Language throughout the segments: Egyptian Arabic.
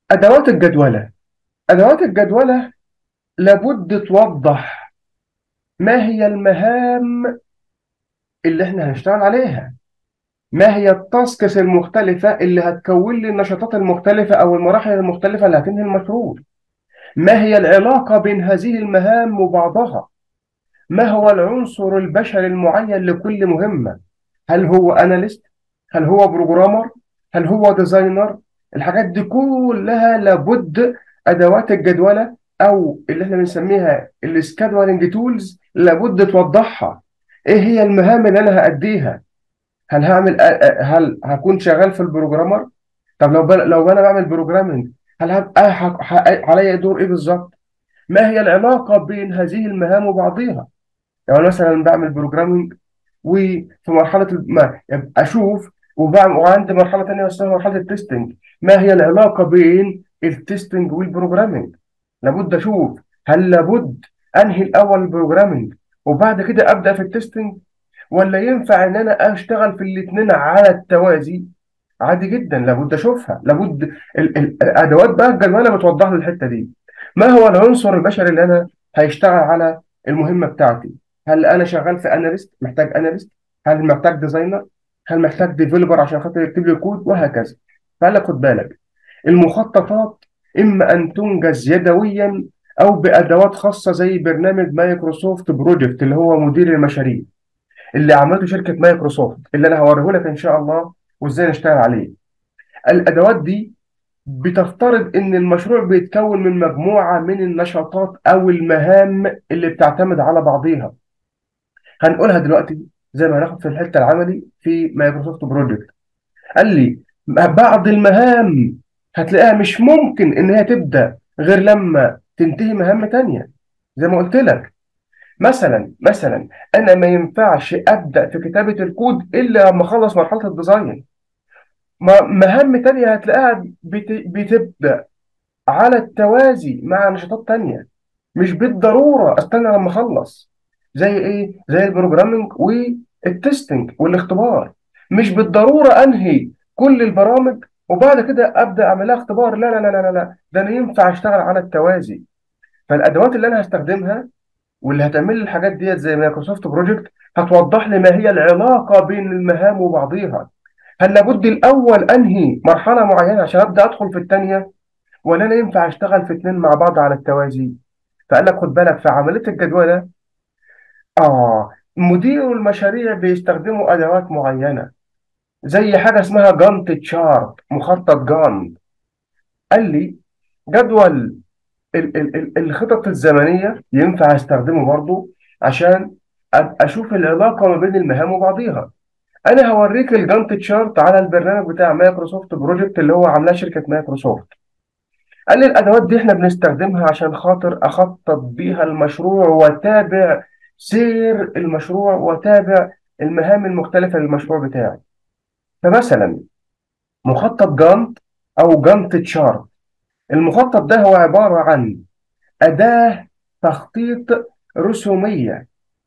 أدوات الجدولة أدوات الجدولة لابد توضح ما هي المهام اللي احنا هنشتغل عليها ما هي التاسكس المختلفة اللي هتكون لي النشاطات المختلفة أو المراحل المختلفة اللي هتنهي المشروع ما هي العلاقة بين هذه المهام وبعضها ما هو العنصر البشري المعين لكل مهمة هل هو أناليست هل هو بروجرامر هل هو ديزاينر الحاجات دي كلها لابد أدوات الجدولة أو اللي احنا بنسميها السكادولينج تولز لابد توضحها إيه هي المهام اللي أنا هأديها هل هعمل هل هكون شغال في البروجرامر طب لو بل... لو انا بعمل بروجرامنج هل هبقى ح... ح... عليا دور ايه بالظبط ما هي العلاقه بين هذه المهام وبعضها لو انا مثلا بعمل بروجرامنج وفي مرحله ما اشوف وبعمل وعندي مرحله ثانيه اسمها مرحله التستنج ما هي العلاقه بين التستنج والبروجرامنج لابد اشوف هل لابد انهي الاول البروجرامنج وبعد كده ابدا في التستنج ولا ينفع ان انا اشتغل في الاثنين على التوازي عادي جدا لابد اشوفها لابد ال- ال- الادوات بقى الجدوله بتوضح لي الحته دي ما هو العنصر البشري اللي انا هيشتغل على المهمه بتاعتي هل انا شغال في اناليست محتاج اناليست هل محتاج ديزاينر هل محتاج ديفلوبر عشان خاطر يكتب لي كود وهكذا فلا خد بالك المخططات اما ان تنجز يدويا او بادوات خاصه زي برنامج مايكروسوفت بروجكت اللي هو مدير المشاريع اللي عملته شركه مايكروسوفت اللي انا هوريه لك ان شاء الله وازاي نشتغل عليه الادوات دي بتفترض ان المشروع بيتكون من مجموعه من النشاطات او المهام اللي بتعتمد على بعضيها هنقولها دلوقتي زي ما هناخد في الحته العملي في مايكروسوفت بروجكت قال لي بعض المهام هتلاقيها مش ممكن ان هي تبدا غير لما تنتهي مهام تانية زي ما قلت لك مثلا مثلا انا ما ينفعش ابدا في كتابه الكود الا لما اخلص مرحله الديزاين م- مهام تانية هتلاقيها بت- بتبدا على التوازي مع نشاطات تانية مش بالضروره استنى لما اخلص زي ايه زي البروجرامينج والتستنج والاختبار مش بالضروره انهي كل البرامج وبعد كده ابدا اعمل لها اختبار لا لا لا لا لا لا. ده انا ينفع اشتغل على التوازي فالادوات اللي انا هستخدمها واللي هتعمل لي الحاجات ديت زي مايكروسوفت بروجكت هتوضح لي ما هي العلاقه بين المهام وبعضها هل لابد الاول انهي مرحله معينه عشان ابدا ادخل في الثانيه ولا انا ينفع اشتغل في اثنين مع بعض على التوازي فقال لك خد بالك في عمليه الجدوله اه مدير المشاريع بيستخدموا ادوات معينه زي حاجه اسمها جانت تشارت مخطط جانت قال لي جدول ال- ال- ال- الخطط الزمنية ينفع استخدمه برضو عشان أب- اشوف العلاقة ما بين المهام وبعضيها انا هوريك الجانت تشارت على البرنامج بتاع مايكروسوفت بروجكت اللي هو عاملاه شركة مايكروسوفت قال لي الادوات دي احنا بنستخدمها عشان خاطر اخطط بيها المشروع واتابع سير المشروع واتابع المهام المختلفة للمشروع بتاعي فمثلا مخطط جانت او جانت تشارت المخطط ده هو عبارة عن أداة تخطيط رسومية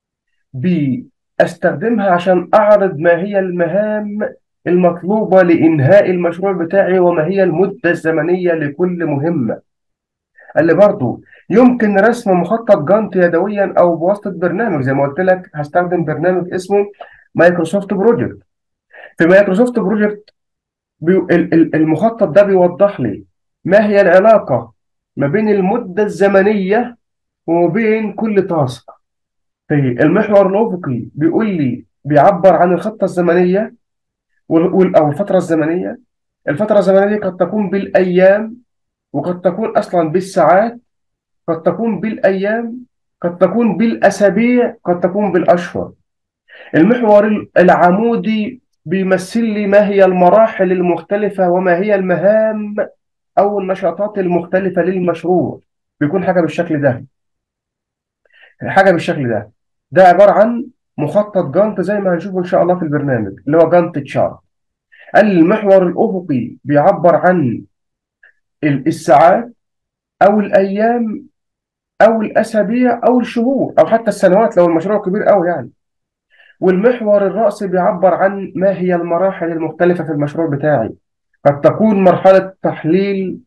بستخدمها عشان أعرض ما هي المهام المطلوبة لإنهاء المشروع بتاعي وما هي المدة الزمنية لكل مهمة اللي برضو يمكن رسم مخطط جانت يدويا أو بواسطة برنامج زي ما قلت لك هستخدم برنامج اسمه مايكروسوفت بروجكت في مايكروسوفت بروجكت بي... ال- ال- المخطط ده بيوضح لي ما هي العلاقة ما بين المدة الزمنية وبين كل تاسك في المحور الأفقي بيقول لي بيعبر عن الخطة الزمنية وال- وال- أو الفترة الزمنية الفترة الزمنية دي قد تكون بالأيام وقد تكون أصلا بالساعات قد تكون بالأيام قد تكون بالأسابيع قد تكون بالأشهر المحور العمودي بيمثل لي ما هي المراحل المختلفة وما هي المهام أو النشاطات المختلفة للمشروع بيكون حاجة بالشكل ده حاجة بالشكل ده ده عبارة عن مخطط جانت زي ما هنشوفه إن شاء الله في البرنامج اللي هو جانت تشارت المحور الأفقي بيعبر عن ال- الساعات أو الأيام أو الأسابيع أو الشهور أو حتى السنوات لو المشروع كبير أوي يعني والمحور الرأسي بيعبر عن ما هي المراحل المختلفة في المشروع بتاعي قد تكون مرحلة تحليل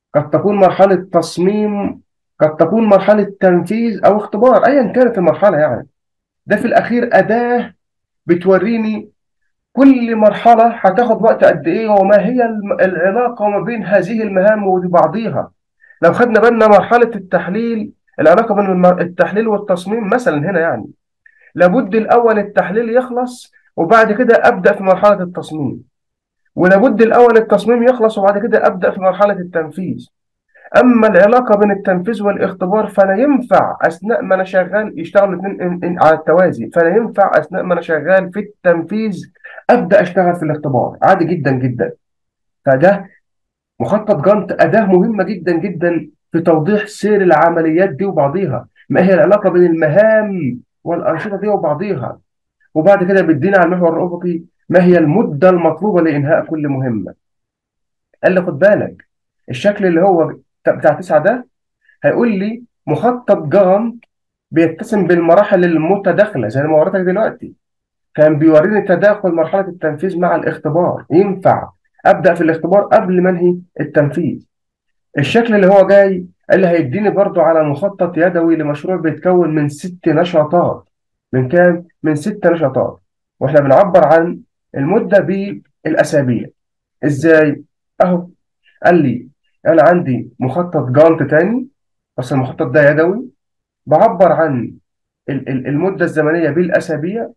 قد تكون مرحلة تصميم قد تكون مرحلة تنفيذ أو اختبار أيا كانت المرحلة يعني ده في الأخير أداة بتوريني كل مرحلة هتاخد وقت قد إيه وما هي الم- العلاقة ما بين هذه المهام وبعضيها لو خدنا بالنا مرحلة التحليل العلاقة بين الم- التحليل والتصميم مثلا هنا يعني لابد الأول التحليل يخلص وبعد كده أبدأ في مرحلة التصميم ولابد الأول التصميم يخلص وبعد كده أبدأ في مرحلة التنفيذ أما العلاقة بين التنفيذ والاختبار فلا ينفع أثناء ما أنا شغال يشتغلوا الاثنين إن- إن- على التوازي فلا ينفع أثناء ما أنا شغال في التنفيذ أبدأ أشتغل في الاختبار عادي جدا جدا فده مخطط جانت أداة مهمة جدا جدا في توضيح سير العمليات دي وبعضيها ما هي العلاقة بين المهام والأنشطة دي وبعضيها وبعد كده بيدينا على المحور الأفقي ما هي المدة المطلوبة لإنهاء كل مهمة قال لي خد بالك الشكل اللي هو بتاع تسعة ده هيقول لي مخطط جانت بيتسم بالمراحل المتداخلة زي ما وريتك دلوقتي كان بيوريني تداخل مرحلة التنفيذ مع الاختبار ينفع أبدأ في الاختبار قبل ما أنهي التنفيذ الشكل اللي هو جاي اللي هيديني برضو على مخطط يدوي لمشروع بيتكون من ست نشاطات من كام؟ من ست نشاطات واحنا بنعبر عن المدة بالأسابيع ازاي؟ اهو قال لي انا عندي مخطط جانت تاني بس المخطط ده يدوي بعبر عن ال- ال- المدة الزمنية بالأسابيع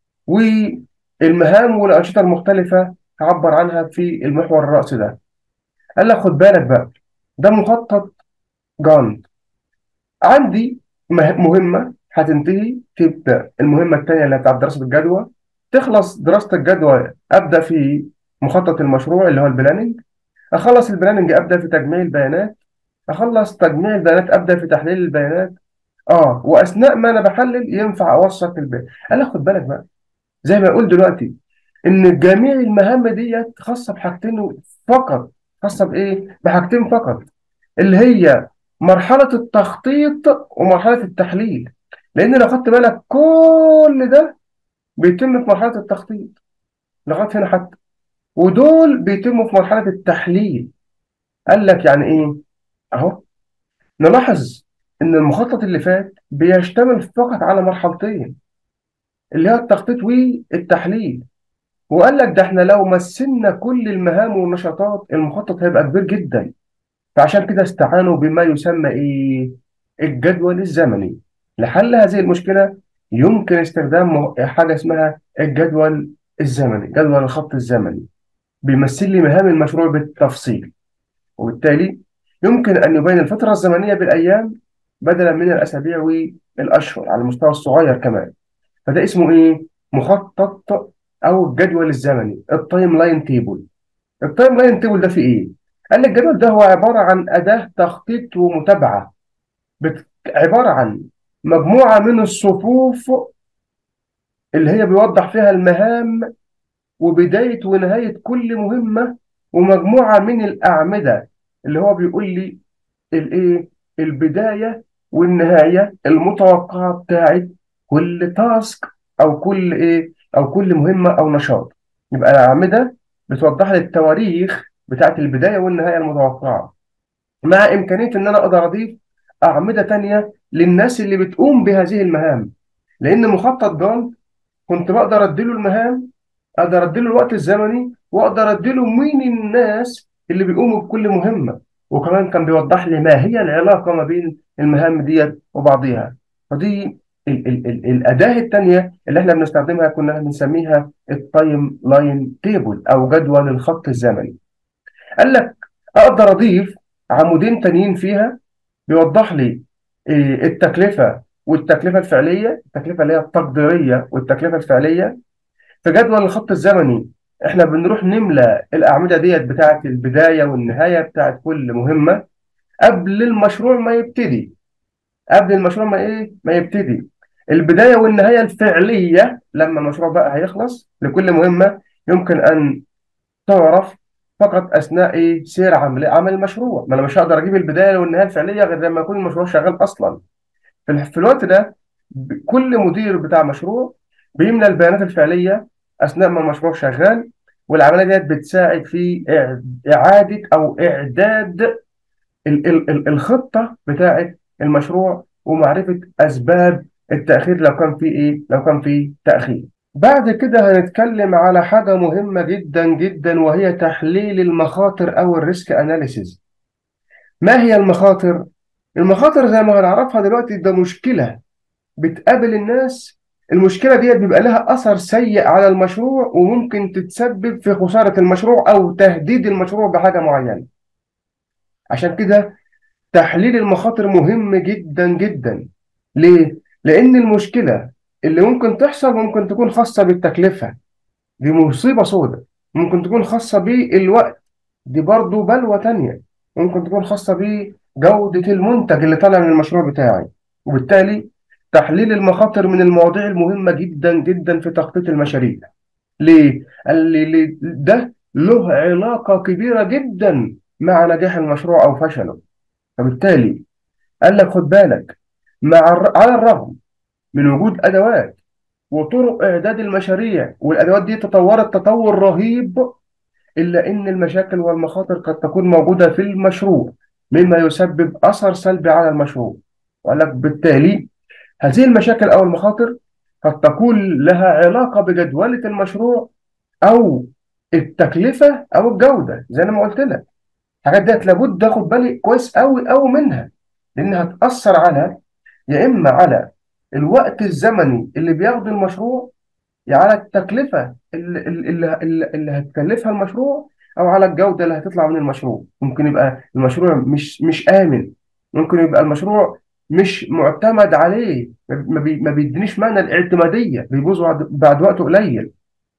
والمهام والأنشطة المختلفة هعبر عنها في المحور الرئيسي ده قال لك خد بالك بقى ده مخطط جانت عندي مه- مهمة هتنتهي تبدأ المهمة التانية اللي بتاعت دراسة الجدوى تخلص دراسة الجدوى أبدأ في مخطط المشروع اللي هو البلاننج أخلص البلاننج أبدأ في تجميع البيانات أخلص تجميع البيانات أبدأ في تحليل البيانات آه وأثناء ما أنا بحلل ينفع أوثق البيانات أنا خد بالك بقى زي ما أقول دلوقتي إن جميع المهام ديت خاصة بحاجتين فقط خاصة بإيه؟ بحاجتين فقط اللي هي مرحلة التخطيط ومرحلة التحليل لأن لو خدت بالك كل ده بيتم في مرحلة التخطيط لغاية هنا حتى ودول بيتموا في مرحلة التحليل قال لك يعني إيه؟ أهو نلاحظ إن المخطط اللي فات بيشتمل فقط على مرحلتين اللي هي التخطيط والتحليل وقال لك ده احنا لو مثلنا كل المهام والنشاطات المخطط هيبقى كبير جدا فعشان كده استعانوا بما يسمى ايه الجدول الزمني لحل هذه المشكلة يمكن استخدام م- حاجة اسمها الجدول الزمني جدول الخط الزمني بيمثل لي مهام المشروع بالتفصيل وبالتالي يمكن أن يبين الفترة الزمنية بالأيام بدلا من الأسابيع والأشهر على المستوى الصغير كمان فده اسمه إيه؟ مخطط أو الجدول الزمني التايم لاين تيبل التايم لاين تيبل ده فيه إيه؟ قال لي الجدول ده هو عبارة عن أداة تخطيط ومتابعة بت... عبارة عن مجموعة من الصفوف اللي هي بيوضح فيها المهام وبداية ونهاية كل مهمة ومجموعة من الأعمدة اللي هو بيقول لي الإيه البداية والنهاية المتوقعة بتاعت كل تاسك أو كل إيه أو كل مهمة أو نشاط يبقى الأعمدة بتوضح لي التواريخ بتاعت البداية والنهاية المتوقعة مع إمكانية إن أنا أقدر أضيف أعمدة تانية للناس اللي بتقوم بهذه المهام لأن مخطط جانت كنت بقدر أديله المهام أقدر أديله الوقت الزمني وأقدر أديله مين الناس اللي بيقوموا بكل مهمة وكمان كان بيوضح لي ما هي العلاقة ما بين المهام ديت وبعضيها فدي ال ال ال الأداة التانية اللي احنا بنستخدمها كنا بنسميها التايم لاين تيبل أو جدول الخط الزمني قال لك أقدر أضيف عمودين تانيين فيها بيوضح لي إيه، التكلفة والتكلفة الفعلية التكلفة اللي هي التقديرية والتكلفة الفعلية في جدول الخط الزمني احنا بنروح نملى الأعمدة ديت بتاعة البداية والنهاية بتاعة كل مهمة قبل المشروع ما يبتدي قبل المشروع ما ايه ما يبتدي البداية والنهاية الفعلية لما المشروع بقى هيخلص لكل مهمة يمكن أن تعرف فقط أثناء ايه سير عمل عمل المشروع ما أنا مش هقدر أجيب البداية والنهاية الفعلية غير لما يكون المشروع شغال أصلا في ال- في الوقت ده ب- كل مدير بتاع مشروع بيملى البيانات الفعلية أثناء ما المشروع شغال والعملية ديت بتساعد في إع- إعادة أو إعداد ال ال ال الخطة بتاعة المشروع ومعرفة أسباب التأخير لو كان في إيه لو كان في تأخير بعد كده هنتكلم على حاجة مهمة جدا جدا وهي تحليل المخاطر أو الريسك أناليسيز ما هي المخاطر؟ المخاطر زي ما هنعرفها دلوقتي ده مشكلة بتقابل الناس المشكلة دي بيبقى لها أثر سيء على المشروع وممكن تتسبب في خسارة المشروع أو تهديد المشروع بحاجة معينة عشان كده تحليل المخاطر مهم جدا جدا ليه؟ لأن المشكلة اللي ممكن تحصل ممكن تكون خاصة بالتكلفة دي مصيبة سوداء ممكن تكون خاصة بالوقت دي برضو بلوى تانية ممكن تكون خاصة بجودة المنتج اللي طالع من المشروع بتاعي وبالتالي تحليل المخاطر من المواضيع المهمة جدا جدا في تخطيط المشاريع ليه؟ قال لي ده له علاقة كبيرة جدا مع نجاح المشروع أو فشله فبالتالي قال لك خد بالك مع الر... على الرغم من وجود أدوات وطرق إعداد المشاريع والأدوات دي تطورت تطور رهيب إلا إن المشاكل والمخاطر قد تكون موجودة في المشروع مما يسبب أثر سلبي على المشروع وقال لك بالتالي هذه المشاكل أو المخاطر قد تكون لها علاقة بجدولة المشروع أو التكلفة أو الجودة زي ما قلت لك الحاجات ديت لابد اخد بالي كويس قوي قوي منها لانها هتاثر على يا اما على الوقت الزمني اللي بياخده المشروع يا على التكلفه اللي, اللي, اللي, اللي هتكلفها المشروع او على الجوده اللي هتطلع من المشروع ممكن يبقى المشروع مش مش امن ممكن يبقى المشروع مش معتمد عليه ما, بي ما بيدينيش معنى الاعتماديه بيبوظ بعد, بعد وقت قليل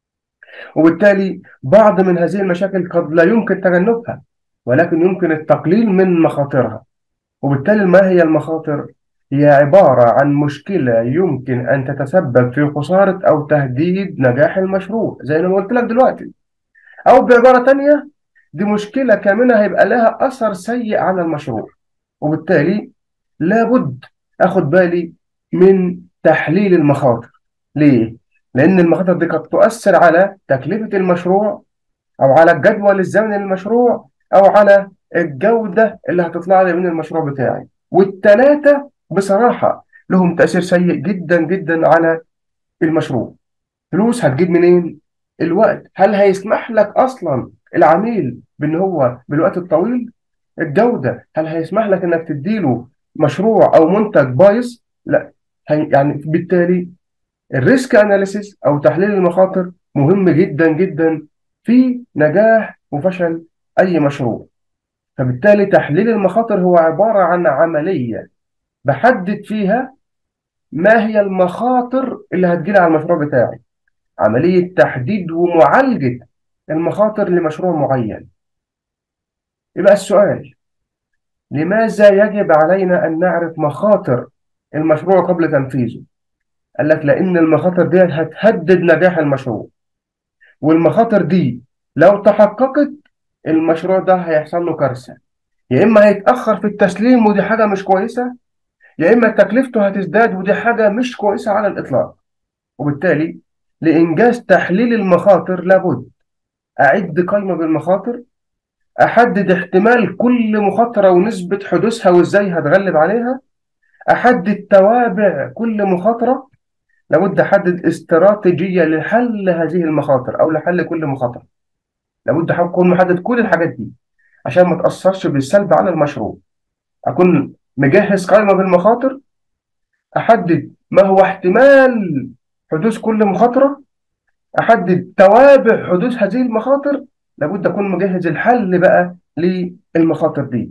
وبالتالي بعض من هذه المشاكل قد لا يمكن تجنبها ولكن يمكن التقليل من مخاطرها وبالتالي ما هي المخاطر؟ هي عبارة عن مشكلة يمكن أن تتسبب في خسارة أو تهديد نجاح المشروع زي ما قلت لك دلوقتي أو بعبارة تانية دي مشكلة كامنة هيبقى لها أثر سيء على المشروع وبالتالي لابد أخد بالي من تحليل المخاطر ليه؟ لأن المخاطر دي قد تؤثر على تكلفة المشروع أو على الجدول الزمني للمشروع او على الجوده اللي هتطلع لي من المشروع بتاعي والثلاثه بصراحه لهم تاثير سيء جدا جدا على المشروع فلوس هتجيب منين الوقت هل هيسمح لك اصلا العميل بان هو بالوقت الطويل الجوده هل هيسمح لك انك تديله مشروع او منتج بايظ لا هي يعني بالتالي الريسك اناليسيس او تحليل المخاطر مهم جدا جدا في نجاح وفشل أي مشروع فبالتالي تحليل المخاطر هو عبارة عن عملية بحدد فيها ما هي المخاطر اللي هتجيلي على المشروع بتاعي عملية تحديد ومعالجة المخاطر لمشروع معين يبقى السؤال لماذا يجب علينا أن نعرف مخاطر المشروع قبل تنفيذه قال لك لأن المخاطر دي هتهدد نجاح المشروع والمخاطر دي لو تحققت المشروع ده هيحصل له كارثة يا إما هيتأخر في التسليم ودي حاجة مش كويسة يا إما تكلفته هتزداد ودي حاجة مش كويسة على الإطلاق وبالتالي لإنجاز تحليل المخاطر لابد أعد قائمة بالمخاطر أحدد احتمال كل مخاطرة ونسبة حدوثها وإزاي هتغلب عليها أحدد توابع كل مخاطرة لابد أحدد استراتيجية لحل هذه المخاطر أو لحل كل مخاطرة لابد اكون محدد كل الحاجات دي عشان ما تاثرش بالسلب على المشروع اكون مجهز قائمه بالمخاطر احدد ما هو احتمال حدوث كل مخاطره احدد توابع حدوث هذه المخاطر لابد اكون مجهز الحل بقى للمخاطر دي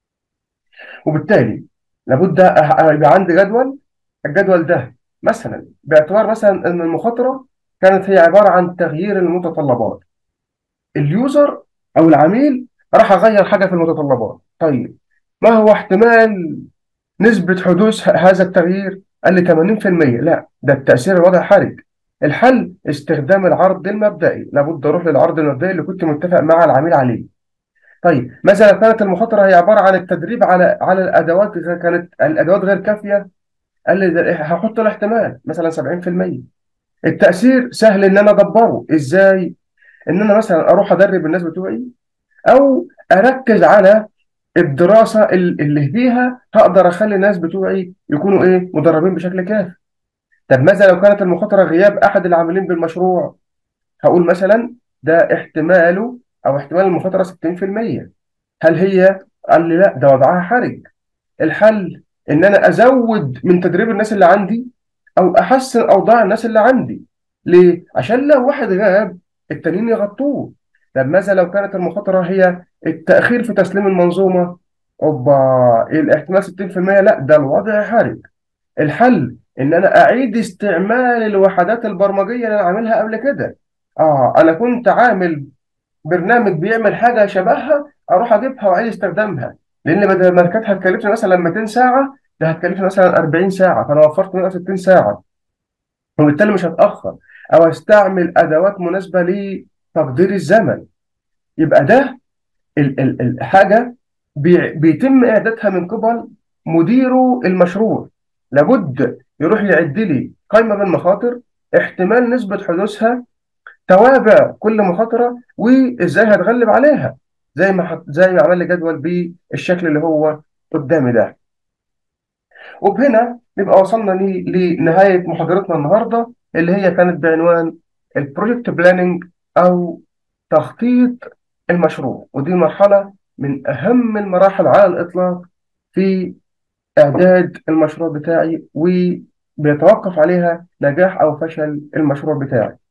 وبالتالي لابد يبقى عندي جدول الجدول ده مثلا باعتبار مثلا ان المخاطره كانت هي عباره عن تغيير المتطلبات اليوزر او العميل راح اغير حاجه في المتطلبات طيب ما هو احتمال نسبه حدوث هذا التغيير قال لي 80% لا ده التاثير الوضع حرج الحل استخدام العرض المبدئي لابد اروح للعرض المبدئي اللي كنت متفق مع العميل عليه طيب مثلا كانت المخاطره هي عباره عن التدريب على على الادوات كانت الادوات غير كافيه قال لي هحط الاحتمال مثلا 70% التاثير سهل ان انا ادبره ازاي ان انا مثلا اروح ادرب الناس بتوعي او اركز على الدراسة ال- اللي فيها هقدر أخلي الناس بتوعي يكونوا إيه مدربين بشكل كافي طب ماذا لو كانت المخاطرة غياب أحد العاملين بالمشروع هقول مثلا ده احتماله أو احتمال المخاطرة 60% هل هي قال لي لا ده وضعها حرج الحل ان انا ازود من تدريب الناس اللي عندي او احسن اوضاع الناس اللي عندي ليه عشان لو واحد غاب التانيين يغطوه طب ماذا لو كانت المخاطره هي التاخير في تسليم المنظومه اوبا إيه الاحتمال 60% لا ده الوضع حرج الحل ان انا اعيد استعمال الوحدات البرمجيه اللي انا عاملها قبل كده اه انا كنت عامل برنامج بيعمل حاجه شبهها اروح اجيبها واعيد استخدامها لان بدل ما كانت هتكلفني مثلا 200 ساعه ده هتكلفني مثلا 40 ساعه فانا وفرت 160 ساعه وبالتالي مش هتاخر او استعمل ادوات مناسبه لتقدير الزمن يبقى ده ال ال الحاجه بي بيتم اعدادها من قبل مديره المشروع لابد يروح يعد لي قائمه بالمخاطر احتمال نسبه حدوثها توابع كل مخاطرة وازاي هتغلب عليها زي ما حط زي ما عمل لي جدول بالشكل اللي هو قدامي ده وبهنا نبقى وصلنا ل- لنهاية محاضرتنا النهاردة اللي هي كانت بعنوان البروجكت بلاننج أو تخطيط المشروع ودي مرحلة من أهم المراحل على الإطلاق في إعداد المشروع بتاعي وبيتوقف عليها نجاح أو فشل المشروع بتاعي